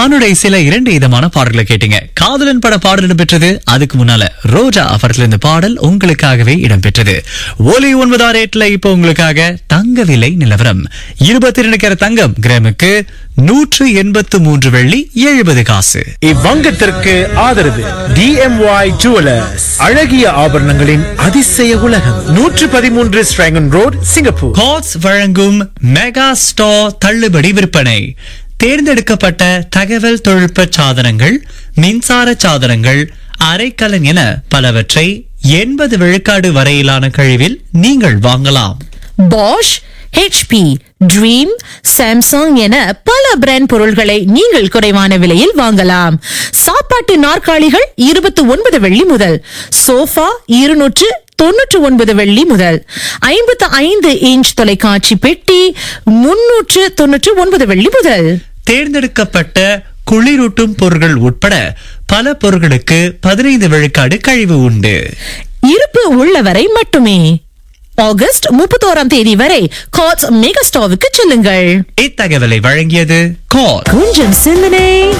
மனுடை சில இரண்டு விதமான பாடல்களை கேட்டீங்க காதலன் பட பாடல் இடம்பெற்றது அதுக்கு முன்னால ரோஜா படத்துல இந்த பாடல் உங்களுக்காகவே இடம்பெற்றது ஒலி ஒன்பதாம் ரேட்ல இப்போ உங்களுக்காக தங்க விலை நிலவரம் இருபத்தி ரெண்டு கேர தங்கம் கிராமுக்கு நூற்று எண்பத்து மூன்று வெள்ளி எழுபது காசு இவ்வங்கத்திற்கு ஆதரவு டிஎம்ஒய் ஜுவலர்ஸ் அழகிய ஆபரணங்களின் அதிசய உலகம் நூற்று பதிமூன்று ஸ்ட்ராங்கன் ரோட் சிங்கப்பூர் காட்ஸ் வழங்கும் மெகா ஸ்டோர் தள்ளுபடி விற்பனை தேர்ந்தெடுக்கப்பட்ட தகவல் தொழில்நுட்ப சாதனங்கள் மின்சார சாதனங்கள் அரைக்கலன் என பலவற்றை எண்பது விழுக்காடு வரையிலான கழிவில் நீங்கள் வாங்கலாம் பாஷ் ஹெச்பி ட்ரீம் சாம்சங் என பல பிராண்ட் பொருள்களை நீங்கள் குறைவான விலையில் வாங்கலாம் சாப்பாட்டு நாற்காலிகள் இருபத்தி ஒன்பது வெள்ளி முதல் சோஃபா இருநூற்று தொன்னூற்று ஒன்பது வெள்ளி முதல் ஐம்பத்து ஐந்து இன்ச் தொலைக்காட்சி பெட்டி முன்னூற்று தொன்னூற்று ஒன்பது வெள்ளி முதல் தேர்ந்தெடுக்கப்பட்ட குளிரூட்டும் பொருட்கள் உட்பட பல பொருட்களுக்கு பதினைந்து விழுக்காடு கழிவு உண்டு இருப்பு உள்ளவரை மட்டுமே ஆகஸ்ட் முப்பத்தோராம் தேதி வரை காட்ஸ் மெகா ஸ்டோவுக்கு செல்லுங்கள் இத்தகவலை வழங்கியது கார் கொஞ்சம் சிந்தனை